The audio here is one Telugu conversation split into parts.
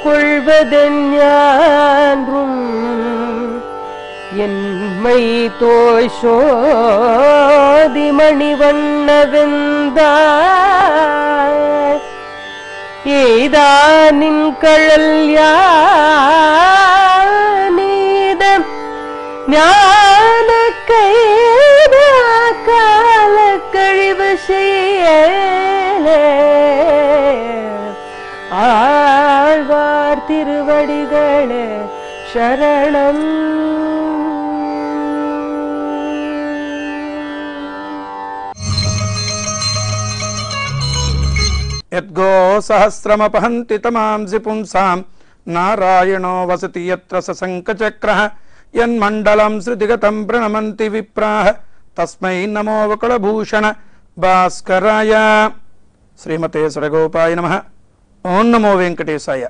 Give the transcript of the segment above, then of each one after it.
கொள்வதெஞ்ஞான்றும் என்மை தோஷோதி மணிவண்ணவெந்தாய் ஏதானின் கழல் யானீதம் ஞான கைத கால கழிவு செய்யலே ஆழ்வார் திருவடிகளே சரணம் యద్గో సహస్రమపహంతి తమాంసి పుంసాం నారాయణో వసతి యత్ర సశంకచక్ర యన్మండలం శృతిగతం ప్రణమంతి విప్రాహ తస్మై నమో వకుళభూషణ భాస్కరాయ శ్రీమతే సరగోపాయ నమ ఓం నమో వెంకటేశాయ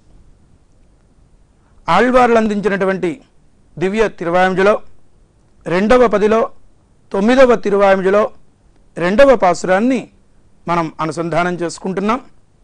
ఆళ్వార్లు అందించినటువంటి దివ్య తిరువాయింజలో రెండవ పదిలో తొమ్మిదవ తిరువాయింజలో రెండవ పాసురాన్ని మనం అనుసంధానం చేసుకుంటున్నాం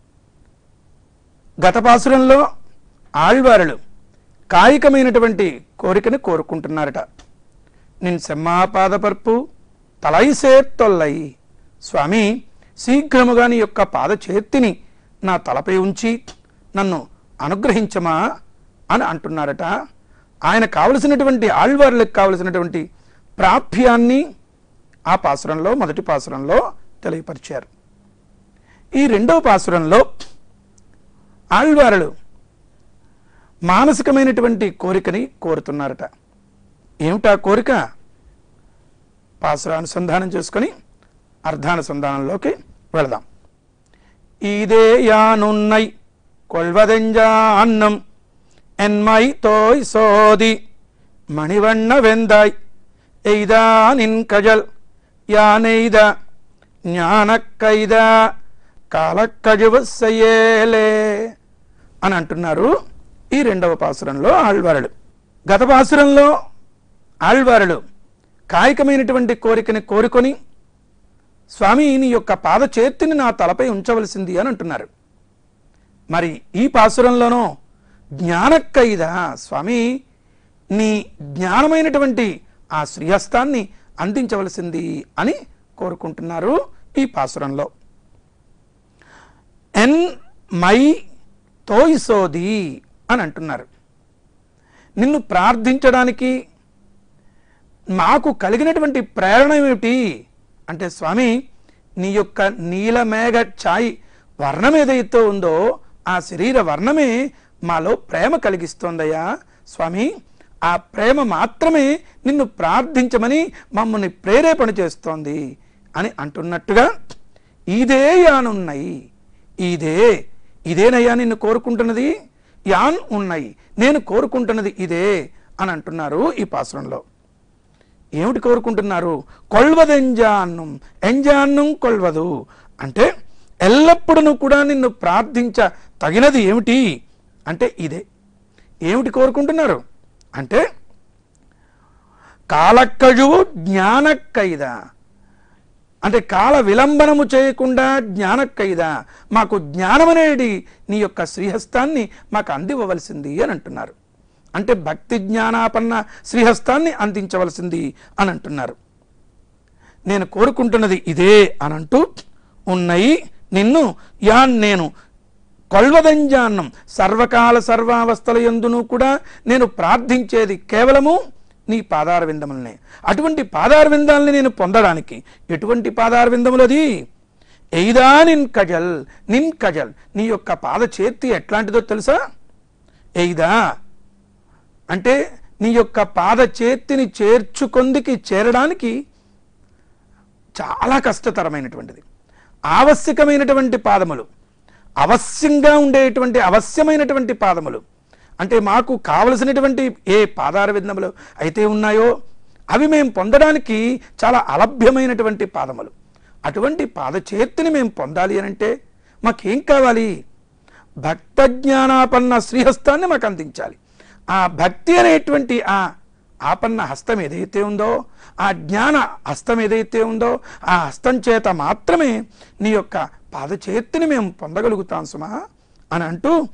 గత పాసురంలో ఆళ్వారులు కాయికమైనటువంటి కోరికని కోరుకుంటున్నారట నిన్ సెమ్మాపాదపర్పు తలైసేత్తొల్లై స్వామి శీఘ్రముగా నీ యొక్క పాద చేతిని నా తలపై ఉంచి నన్ను అనుగ్రహించమా అని అంటున్నారట ఆయన కావలసినటువంటి ఆళ్వార్లకు కావలసినటువంటి ప్రాప్యాన్ని ఆ పాసురంలో మొదటి పాసురంలో తెలియపరిచారు ఈ రెండవ పాసురంలో ఆళ్వారులు మానసికమైనటువంటి కోరికని కోరుతున్నారట ఏమిటా కోరిక పాసురానుసంధానం చేసుకొని అర్ధానుసంధానంలోకి వెళదాం ఇదే యానున్నై కొల్వదెంజా అన్నం ఎన్మై తోయ్ సోది మణివண்ண వెందాయ్ ఎయిదా నిన్ కజల్ యానెయిద జ్ఞానక్కైద కాలక్కజువస్సయ్యేలే అని అంటున్నారు ఈ రెండవ పాసురంలో ఆళ్వారులు గత పాసురంలో ఆళ్వారులు కాయికమైనటువంటి కోరికని కోరుకొని స్వామి నీ యొక్క పాద చేతిని నా తలపై ఉంచవలసింది అని అంటున్నారు మరి ఈ పాసురంలోనో జ్ఞానక్కైదా స్వామి నీ జ్ఞానమైనటువంటి ఆ శ్రీహస్తాన్ని అందించవలసింది అని కోరుకుంటున్నారు ఈ పాసురంలో ఎన్ మై తోయిసోది అని అంటున్నారు నిన్ను ప్రార్థించడానికి మాకు కలిగినటువంటి ప్రేరణ ఏమిటి అంటే స్వామి నీ యొక్క నీలమేఘ ఛాయ్ వర్ణం ఏదైతే ఉందో ఆ శరీర వర్ణమే మాలో ప్రేమ కలిగిస్తోందయ్యా స్వామి ఆ ప్రేమ మాత్రమే నిన్ను ప్రార్థించమని మమ్మల్ని ప్రేరేపణ చేస్తోంది అని అంటున్నట్టుగా ఇదే యానున్నాయి ఇదే ఇదేనయ్యా నిన్ను కోరుకుంటున్నది యాన్ ఉన్నాయి నేను కోరుకుంటున్నది ఇదే అని అంటున్నారు ఈ పాసురంలో ఏమిటి కోరుకుంటున్నారు కొల్వదెంజాన్నం ఎంజాన్నం కొల్వదు అంటే ఎల్లప్పుడూ కూడా నిన్ను ప్రార్థించ తగినది ఏమిటి అంటే ఇదే ఏమిటి కోరుకుంటున్నారు అంటే కాలక్కజువు జ్ఞానక్కైద అంటే కాల విలంబనము చేయకుండా జ్ఞానక్కైద మాకు జ్ఞానమనేది నీ యొక్క శ్రీహస్తాన్ని మాకు అందివ్వవలసింది అని అంటున్నారు అంటే భక్తి జ్ఞానాపన్న శ్రీహస్తాన్ని అందించవలసింది అని అంటున్నారు నేను కోరుకుంటున్నది ఇదే అనంటూ ఉన్నాయి నిన్ను యాన్ నేను కొల్వదంజాన్నం సర్వకాల సర్వావస్థల ఎందును కూడా నేను ప్రార్థించేది కేవలము నీ పాదార విందములనే అటువంటి పాదార విందాలని నేను పొందడానికి ఎటువంటి పాదార విందములది ఎయిదా నిన్ కజల్ నిన్ కజల్ నీ యొక్క పాద చేతి ఎట్లాంటిదో తెలుసా ఎయిదా అంటే నీ యొక్క పాద చేతిని చేర్చుకొందికి చేరడానికి చాలా కష్టతరమైనటువంటిది ఆవశ్యకమైనటువంటి పాదములు అవశ్యంగా ఉండేటువంటి అవశ్యమైనటువంటి పాదములు అంటే మాకు కావలసినటువంటి ఏ పాదార విందములు అయితే ఉన్నాయో అవి మేము పొందడానికి చాలా అలభ్యమైనటువంటి పాదములు అటువంటి పాద చేతిని మేము పొందాలి అని అంటే మాకేం కావాలి భక్త జ్ఞానాపన్న శ్రీహస్తాన్ని మాకు అందించాలి ఆ భక్తి అనేటువంటి ఆ ఆపన్న హస్తం ఏదైతే ఉందో ఆ జ్ఞాన హస్తం ఏదైతే ఉందో ఆ హస్తం చేత మాత్రమే నీ యొక్క పాదచేతిని మేము పొందగలుగుతాం సుమా అని అంటూ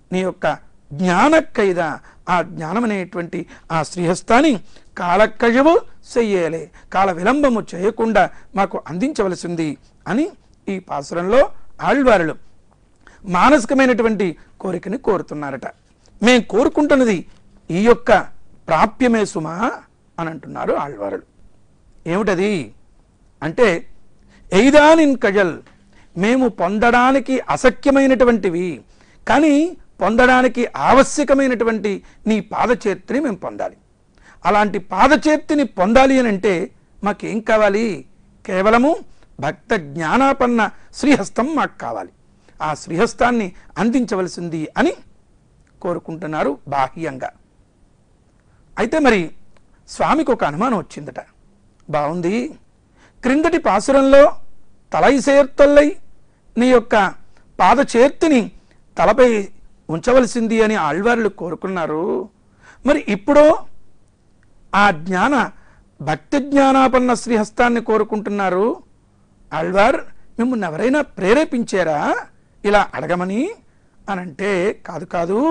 నీ యొక్క జ్ఞానక్కైద ఆ జ్ఞానం అనేటువంటి ఆ శ్రీహస్తాన్ని కాలక్కజవు చెయ్యాలి కాల విలంబము చేయకుండా మాకు అందించవలసింది అని ఈ పాసురంలో ఆళ్వారులు మానసికమైనటువంటి కోరికని కోరుతున్నారట మేం కోరుకుంటున్నది ఈ యొక్క ప్రాప్యమే సుమా అని అంటున్నారు ఆళ్వారులు ఏమిటది అంటే ఎయిదానిన్ కజల్ మేము పొందడానికి అసఖ్యమైనటువంటివి కానీ పొందడానికి ఆవశ్యకమైనటువంటి నీ పాదచేత్రిని మేము పొందాలి అలాంటి పాదచేత్తిని పొందాలి అని అంటే మాకేం కావాలి కేవలము భక్త జ్ఞానాపన్న శ్రీహస్తం మాకు కావాలి ఆ శ్రీహస్తాన్ని అందించవలసింది అని కోరుకుంటున్నారు బాహ్యంగా అయితే మరి స్వామికి ఒక అనుమానం వచ్చిందట బాగుంది క్రిందటి పాసురంలో తలైసేర్తొల్లై నీ యొక్క పాదచేర్తిని తలపై ఉంచవలసింది అని ఆళ్వారులు కోరుకున్నారు మరి ఇప్పుడు ఆ జ్ఞాన భక్తి జ్ఞానాపన్న శ్రీహస్తాన్ని కోరుకుంటున్నారు ఆళ్వార్ మిమ్మల్ని ఎవరైనా ప్రేరేపించారా ఇలా అడగమని అని అంటే కాదు కాదు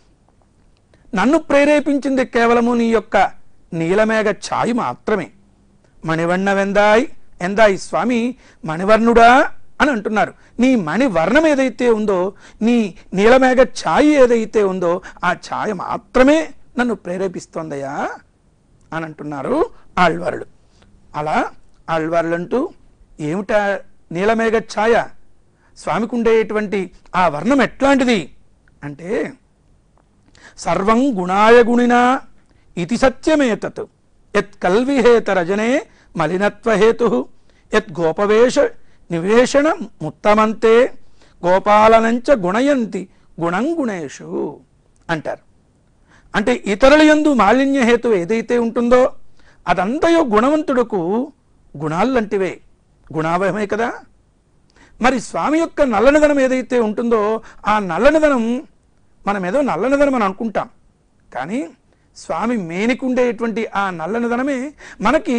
నన్ను ప్రేరేపించింది కేవలము నీ యొక్క నీలమేఘ ఛాయి మాత్రమే మణివర్ణవెందాయ్ ఎందాయ్ స్వామి మణివర్ణుడా అని అంటున్నారు నీ మణివర్ణం ఏదైతే ఉందో నీ నీలమేఘ ఛాయి ఏదైతే ఉందో ఆ ఛాయ మాత్రమే నన్ను ప్రేరేపిస్తోందయ్యా అని అంటున్నారు ఆళ్వారులు అలా ఆళ్వారులు అంటూ ఏమిటా నీలమేఘ ఛాయ స్వామికి ఉండేటువంటి ఆ వర్ణం ఎట్లాంటిది అంటే సర్వం గుణాయ గుణినా ఇది సత్యమేతత్ యత్ కల్విహేత రజనే మలినత్వహేతు యత్ గోపవేష నివేషణ ముత్తమంతే గోపాలనంచ గుణయంతి గుణం గుణేషు అంటారు అంటే ఇతరుల యందు మాలిన్య హేతు ఏదైతే ఉంటుందో అదంతయో గుణవంతుడుకు గుణాలంటివే గుణావయమే కదా మరి స్వామి యొక్క నల్లనిదనం ఏదైతే ఉంటుందో ఆ నల్లనిదనం మనం ఏదో నల్లనిదనం అని అనుకుంటాం కానీ స్వామి మేనికి ఉండేటువంటి ఆ నల్లనిదనమే మనకి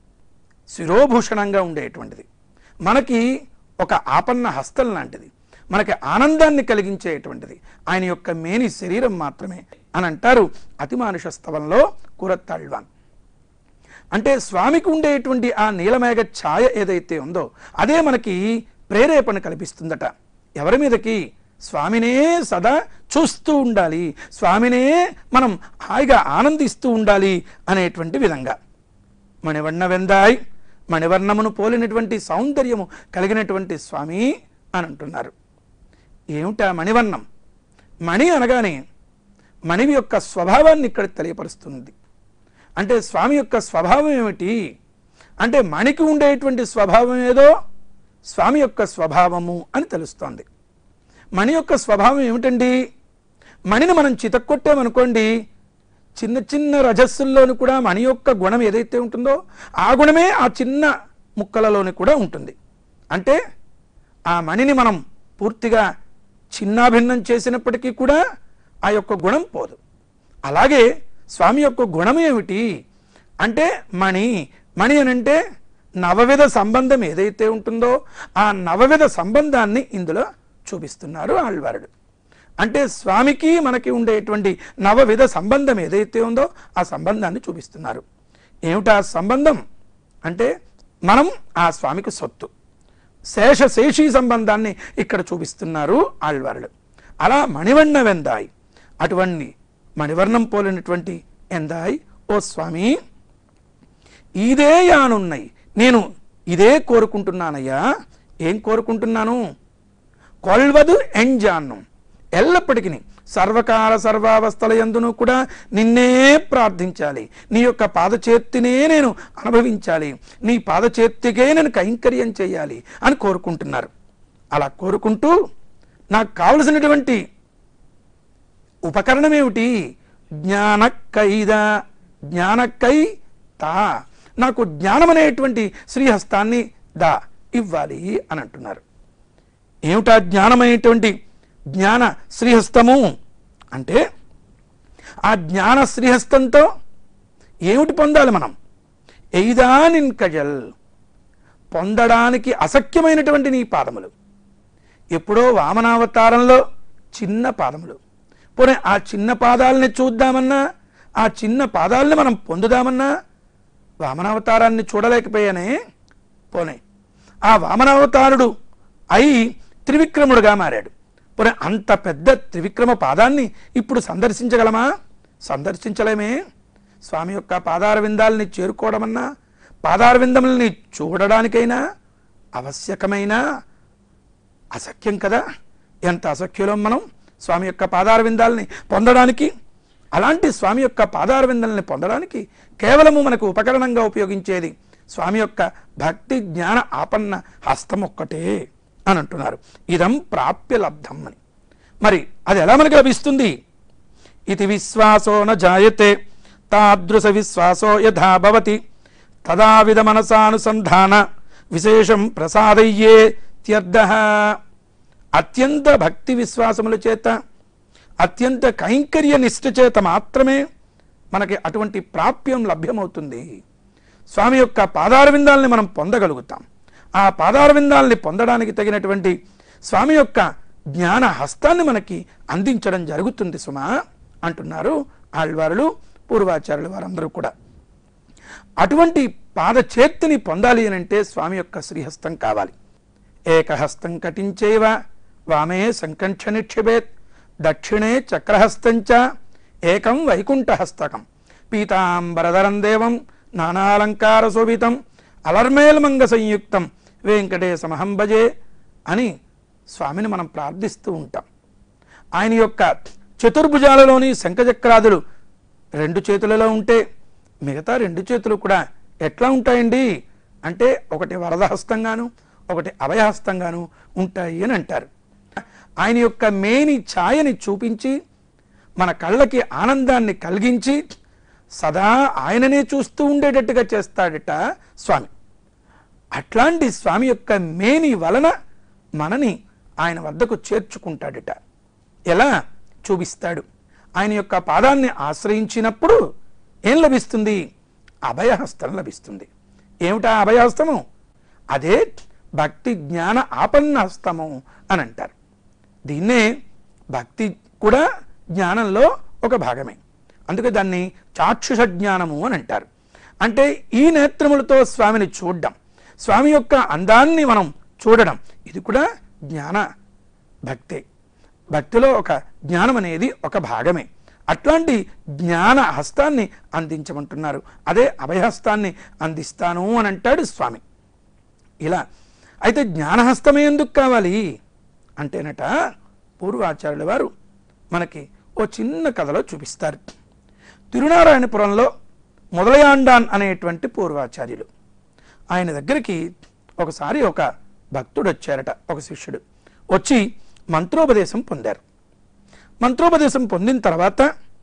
శిరోభూషణంగా ఉండేటువంటిది మనకి ఒక ఆపన్న హస్తం లాంటిది మనకి ఆనందాన్ని కలిగించేటువంటిది ఆయన యొక్క మేని శరీరం మాత్రమే అని అంటారు అతిమానుష స్తవంలో కురత్తాళ్వాన్ అంటే స్వామికి ఉండేటువంటి ఆ నీలమేఘ ఛాయ ఏదైతే ఉందో అదే మనకి ప్రేరేపణ కల్పిస్తుందట ఎవరి మీదకి స్వామినే సదా చూస్తూ ఉండాలి స్వామినే మనం హాయిగా ఆనందిస్తూ ఉండాలి అనేటువంటి విధంగా మణివర్ణ వెందాయ్ మణివర్ణమును పోలినటువంటి సౌందర్యము కలిగినటువంటి స్వామి అని అంటున్నారు ఏమిటా మణివర్ణం మణి అనగానే మణివి యొక్క స్వభావాన్ని ఇక్కడ తెలియపరుస్తుంది అంటే స్వామి యొక్క స్వభావం ఏమిటి అంటే మణికి ఉండేటువంటి స్వభావం ఏదో స్వామి యొక్క స్వభావము అని తెలుస్తోంది మణి యొక్క స్వభావం ఏమిటండి మణిని మనం చితక్కొట్టామనుకోండి చిన్న చిన్న రజస్సుల్లోని కూడా మణి యొక్క గుణం ఏదైతే ఉంటుందో ఆ గుణమే ఆ చిన్న ముక్కలలోని కూడా ఉంటుంది అంటే ఆ మణిని మనం పూర్తిగా చిన్నాభిన్నం చేసినప్పటికీ కూడా ఆ యొక్క గుణం పోదు అలాగే స్వామి యొక్క గుణం ఏమిటి అంటే మణి మణి అని అంటే నవవిధ సంబంధం ఏదైతే ఉంటుందో ఆ నవవిధ సంబంధాన్ని ఇందులో చూపిస్తున్నారు ఆళ్వారుడు అంటే స్వామికి మనకి ఉండేటువంటి నవవిధ సంబంధం ఏదైతే ఉందో ఆ సంబంధాన్ని చూపిస్తున్నారు ఏమిటా సంబంధం అంటే మనం ఆ స్వామికి సొత్తు శేష శేషీ సంబంధాన్ని ఇక్కడ చూపిస్తున్నారు ఆళ్వారులు అలా మణివర్ణ వెందాయ్ అటువంటి మణివర్ణం పోలినటువంటి ఎందాయ్ ఓ స్వామి ఇదే యానున్నాయి నేను ఇదే కోరుకుంటున్నానయ్యా ఏం కోరుకుంటున్నాను కొల్వదు ఎంజాన్ను ఎల్లప్పటికీ సర్వకాల సర్వావస్థల యందును కూడా నిన్నే ప్రార్థించాలి నీ యొక్క పాదచేత్తినే నేను అనుభవించాలి నీ పాదచేత్తికే నేను కైంకర్యం చేయాలి అని కోరుకుంటున్నారు అలా కోరుకుంటూ నాకు కావలసినటువంటి ఉపకరణం ఏమిటి జ్ఞానక్కైద జ్ఞానక్కై తా నాకు జ్ఞానం అనేటువంటి శ్రీహస్తాన్ని దా ఇవ్వాలి అని అంటున్నారు ఏమిటా జ్ఞానమైనటువంటి జ్ఞాన శ్రీహస్తము అంటే ఆ జ్ఞాన శ్రీహస్తంతో ఏమిటి పొందాలి మనం ఎయిదానిన్ కజల్ పొందడానికి అసఖ్యమైనటువంటి నీ పాదములు ఎప్పుడో వామనావతారంలో చిన్న పాదములు పోనీ ఆ చిన్న పాదాలని చూద్దామన్నా ఆ చిన్న పాదాలని మనం పొందుదామన్నా వామనావతారాన్ని చూడలేకపోయానే పోనీ ఆ వామనావతారుడు అయి త్రివిక్రముడుగా మారాడు పోనీ అంత పెద్ద త్రివిక్రమ పాదాన్ని ఇప్పుడు సందర్శించగలమా సందర్శించలేమే స్వామి యొక్క పాదార విందాలని చేరుకోవడమన్నా పాదార విందములని చూడడానికైనా ఆవశ్యకమైన అసఖ్యం కదా ఎంత అసఖ్యులో మనం స్వామి యొక్క పాదార విందాలని పొందడానికి అలాంటి స్వామి యొక్క పాదార విందాలని పొందడానికి కేవలము మనకు ఉపకరణంగా ఉపయోగించేది స్వామి యొక్క భక్తి జ్ఞాన ఆపన్న హస్తం ఒక్కటే అని అంటున్నారు ఇదం ప్రాప్య లబ్ధం అని మరి అది ఎలా మనకి లభిస్తుంది ఇది విశ్వాసో న జాయతే తాదృశ విశ్వాసో యథా భవతి తదావిధ మనసానుసంధాన విశేషం ప్రసాదయ్యే త్యర్థ అత్యంత భక్తి విశ్వాసముల చేత అత్యంత కైంకర్య నిష్ఠ చేత మాత్రమే మనకి అటువంటి ప్రాప్యం లభ్యమవుతుంది స్వామి యొక్క పాదారవిందాలని మనం పొందగలుగుతాం ఆ పాదారవిందాలని పొందడానికి తగినటువంటి స్వామి యొక్క జ్ఞాన హస్తాన్ని మనకి అందించడం జరుగుతుంది సుమా అంటున్నారు ఆళ్వారులు పూర్వాచార్యులు వారందరూ కూడా అటువంటి పాదచేత్తిని పొందాలి అని అంటే స్వామి యొక్క శ్రీహస్తం కావాలి ఏకహస్తం కటించేవ వామే సంకంఠ నిక్షిపేత్ దక్షిణే చక్రహస్తంచ ఏకం వైకుంఠహస్తకం పీతాంబరధరం దేవం నానాలంకార శోభితం అలర్మేల్మంగ సంయుక్తం వెంకటేశమహం భజే అని స్వామిని మనం ప్రార్థిస్తూ ఉంటాం ఆయన యొక్క చతుర్భుజాలలోని శంఖచక్రాదులు రెండు చేతులలో ఉంటే మిగతా రెండు చేతులు కూడా ఎట్లా ఉంటాయండి అంటే ఒకటి వరదహస్తంగాను ఒకటి అభయహస్తంగాను ఉంటాయి అని అంటారు ఆయన యొక్క మేని ఛాయని చూపించి మన కళ్ళకి ఆనందాన్ని కలిగించి సదా ఆయననే చూస్తూ ఉండేటట్టుగా చేస్తాడట స్వామి అట్లాంటి స్వామి యొక్క మేని వలన మనని ఆయన వద్దకు చేర్చుకుంటాడట ఎలా చూపిస్తాడు ఆయన యొక్క పాదాన్ని ఆశ్రయించినప్పుడు ఏం లభిస్తుంది అభయహస్తం లభిస్తుంది ఏమిటా అభయహస్తము అదే భక్తి జ్ఞాన ఆపన్న హస్తము అని అంటారు దీన్నే భక్తి కూడా జ్ఞానంలో ఒక భాగమే అందుకే దాన్ని చాక్షుష జ్ఞానము అని అంటారు అంటే ఈ నేత్రములతో స్వామిని చూడడం స్వామి యొక్క అందాన్ని మనం చూడడం ఇది కూడా జ్ఞాన భక్తే భక్తిలో ఒక జ్ఞానం అనేది ఒక భాగమే అట్లాంటి జ్ఞాన హస్తాన్ని అందించమంటున్నారు అదే అభయహస్తాన్ని అందిస్తాను అని అంటాడు స్వామి ఇలా అయితే జ్ఞానహస్తమే ఎందుకు కావాలి అంటేనట పూర్వాచార్యుల వారు మనకి ఓ చిన్న కథలో చూపిస్తారు తిరునారాయణపురంలో మొదలయాండాన్ అనేటువంటి పూర్వాచార్యులు ఆయన దగ్గరికి ఒకసారి ఒక భక్తుడు వచ్చారట ఒక శిష్యుడు వచ్చి మంత్రోపదేశం పొందారు మంత్రోపదేశం పొందిన తర్వాత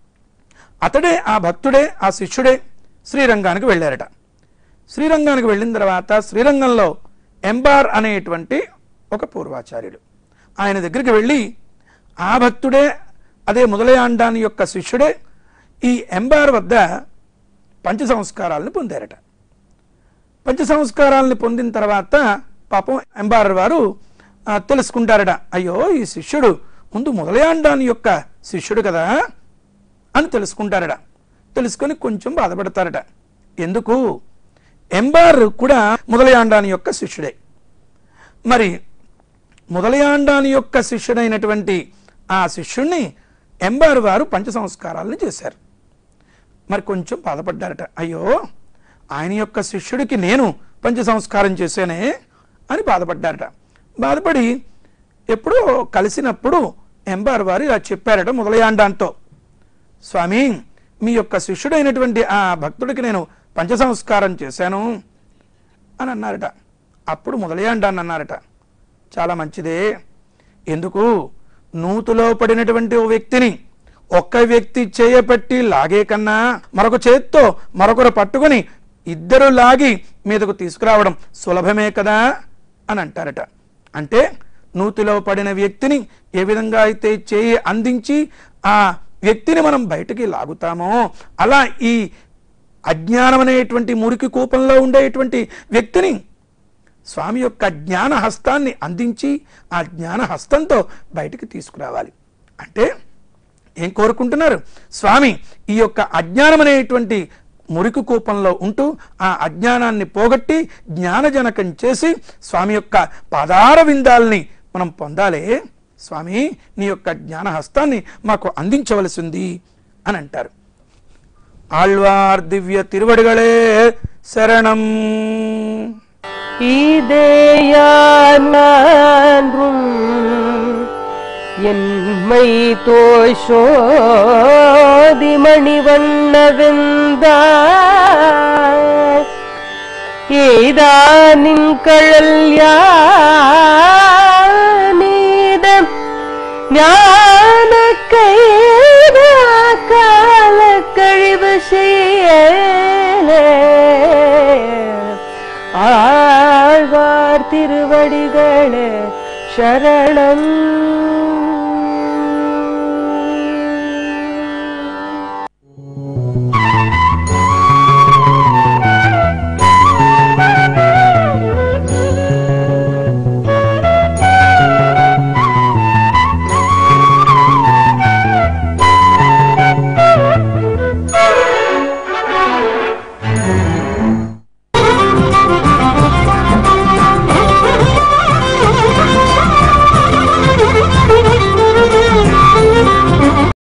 అతడే ఆ భక్తుడే ఆ శిష్యుడే శ్రీరంగానికి వెళ్ళారట శ్రీరంగానికి వెళ్ళిన తర్వాత శ్రీరంగంలో ఎంబార్ అనేటువంటి ఒక పూర్వాచార్యుడు ఆయన దగ్గరికి వెళ్ళి ఆ భక్తుడే అదే మొదలయాండాని యొక్క శిష్యుడే ఈ ఎంబార్ వద్ద పంచ సంస్కారాలను పొందారట పంచ సంస్కారాలను పొందిన తర్వాత పాపం ఎంబార్ వారు ఆ, తెలుసుకుంటారట అయ్యో ఈ శిష్యుడు ముందు మొదలయాండాని యొక్క శిష్యుడు కదా అని తెలుసుకుంటారట తెలుసుకొని కొంచెం బాధపడతారట ఎందుకు ఎంబార్ కూడా మొదలయాండాని యొక్క శిష్యుడే మరి మొదలయాండాని యొక్క శిష్యుడైనటువంటి ఆ శిష్యుణ్ణి ఎంబారు వారు పంచ సంస్కారాలను చేశారు మరి కొంచెం బాధపడ్డారట అయ్యో ఆయన యొక్క శిష్యుడికి నేను పంచ సంస్కారం చేశానే అని బాధపడ్డారట బాధపడి ఎప్పుడో కలిసినప్పుడు ఎంబార్ వారు ఇలా చెప్పారట మొదలయాండాంతో స్వామి మీ యొక్క శిష్యుడైనటువంటి ఆ భక్తుడికి నేను పంచ సంస్కారం చేశాను అని అన్నారట అప్పుడు మొదలయాండాన్ని అన్నారట చాలా మంచిదే ఎందుకు నూతులో పడినటువంటి ఓ వ్యక్తిని ఒక్క వ్యక్తి చేయపెట్టి లాగే కన్నా మరొక చేత్తో మరొకరు పట్టుకొని ఇద్దరు లాగి మీదకు తీసుకురావడం సులభమే కదా అని అంటారట అంటే నూతిలో పడిన వ్యక్తిని ఏ విధంగా అయితే చేయి అందించి ఆ వ్యక్తిని మనం బయటికి లాగుతామో అలా ఈ అజ్ఞానం అనేటువంటి మురికి కూపంలో ఉండేటువంటి వ్యక్తిని స్వామి యొక్క జ్ఞాన హస్తాన్ని అందించి ఆ జ్ఞాన హస్తంతో బయటికి తీసుకురావాలి అంటే ఏం కోరుకుంటున్నారు స్వామి ఈ యొక్క అజ్ఞానం అనేటువంటి మురికి కూపంలో ఉంటూ ఆ అజ్ఞానాన్ని పోగొట్టి జ్ఞానజనకం చేసి స్వామి యొక్క పాదార విందాల్ని మనం పొందాలే స్వామి నీ యొక్క జ్ఞానహస్తాన్ని మాకు అందించవలసింది అని అంటారు ఆళ్వార్ దివ్య తిరువడిగళే శరణం இதேயான்றும் என்மை தோஷோதி மணிவண்ணவெந்தா ஏதானின் கழல் யானீதம் ஞான கைதா கால கழிவு செய்யலே ஆழ்வார் திருவடிகளே சரணம்